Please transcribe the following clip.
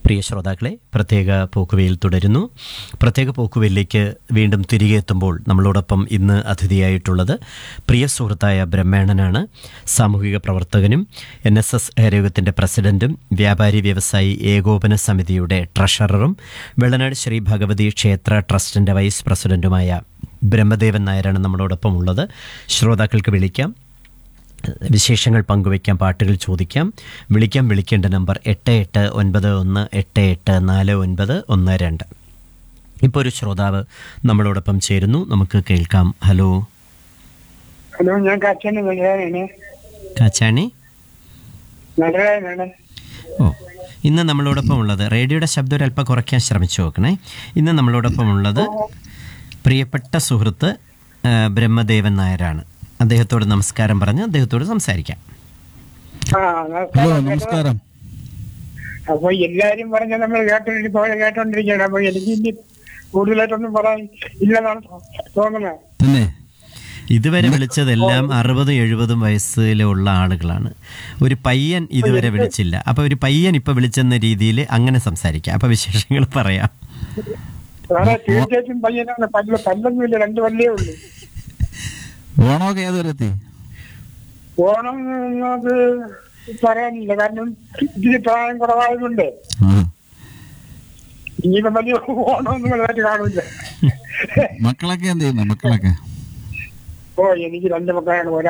പ്രിയ ശ്രോതാക്കളെ പ്രത്യേക പോക്കുവയിൽ തുടരുന്നു പ്രത്യേക പോക്കുവയിലേക്ക് വീണ്ടും തിരികെ എത്തുമ്പോൾ നമ്മളോടൊപ്പം ഇന്ന് അതിഥിയായിട്ടുള്ളത് പ്രിയ സുഹൃത്തായ ബ്രഹ്മേണനാണ് സാമൂഹിക പ്രവർത്തകനും എൻ എസ് എസ് ഹരയുഗത്തിൻ്റെ പ്രസിഡന്റും വ്യാപാരി വ്യവസായി ഏകോപന സമിതിയുടെ ട്രഷററും വെള്ളനാട് ശ്രീ ഭഗവതി ക്ഷേത്ര ട്രസ്റ്റിൻ്റെ വൈസ് പ്രസിഡന്റുമായ ബ്രഹ്മദേവൻ നായരാണ് നമ്മളോടൊപ്പം ഉള്ളത് ശ്രോതാക്കൾക്ക് വിളിക്കാം വിശേഷങ്ങൾ പങ്കുവയ്ക്കാം പാട്ടുകൾ ചോദിക്കാം വിളിക്കാം വിളിക്കേണ്ട നമ്പർ എട്ട് എട്ട് ഒൻപത് ഒന്ന് എട്ട് എട്ട് നാല് ഒൻപത് ഒന്ന് രണ്ട് ഇപ്പോൾ ഒരു ശ്രോതാവ് നമ്മളോടൊപ്പം ചേരുന്നു നമുക്ക് കേൾക്കാം ഹലോ ഹലോ ഞാൻ കച്ചന് നടരാനാണ് കാച്ചാണി നടരാനാണ് ഓ ഇന്ന് നമ്മളോടൊപ്പം ഉള്ളത് റേഡിയോയുടെ ശബ്ദം ഒരു അല്പം കുറയ്ക്കാൻ ശ്രമിച്ചു നോക്കണേ ഇന്ന് നമ്മളോടൊപ്പം ഉള്ളത് പ്രിയപ്പെട്ട സുഹൃത്ത് ആ, ബ്രഹ്മദേവൻ നായരാണ് അദ്ദേഹത്തോട് നമസ്കാരം പറഞ്ഞ് അദ്ദേഹത്തോട് സംസാരിക്കാം ആ ഹലോ നമസ്കാരം നമസ്കാരം അപ്പൊ എല്ലാരും പറഞ്ഞ നമ്മൾ കേട്ടോണ്ടിരിക്കുക കേട്ടോണ്ടിരിക്കുകയാണ് അപ്പൊ എനിക്ക് ഇനി കൂടുതലായിട്ടൊന്നും പറയാൻ ഇല്ലെന്നാണ് തോന്നുന്നത് തന്നെ ഇതുവരെ വിളിച്ചതെല്ലാം അറുപതും എഴുപതും വയസ്സിലുള്ള ആളുകളാണ് ഒരു പയ്യൻ ഇതുവരെ വിളിച്ചില്ല അപ്പൊ ഒരു പയ്യൻ ഇപ്പൊ വിളിച്ചെന്ന രീതിയിൽ അങ്ങനെ സംസാരിക്കാം അപ്പൊ വിശേഷങ്ങൾ പറയാം വേറെ തീർച്ചയായിട്ടും പയ്യനാണ് പല്ല് പല്ലൊന്നുമില്ല രണ്ട് പല്ലേ ഉള്ളൂ ഓണമൊക്കെ ഏതുവരെ എത്തി ഓണം അത് പറയാനില്ല കാരണം ഇതിന് പ്രായം കുറവായതുകൊണ്ട് ആ. ഇനിയിപ്പോ വലിയ ഓണമൊന്നും വലുതായിട്ട് കാണില്ല മക്കളൊക്കെ എന്ത് ചെയ്യുന്നു മക്കളൊക്കെ ഓ എനിക്ക് രണ്ട് മക്കളാണ് ഒരാൾ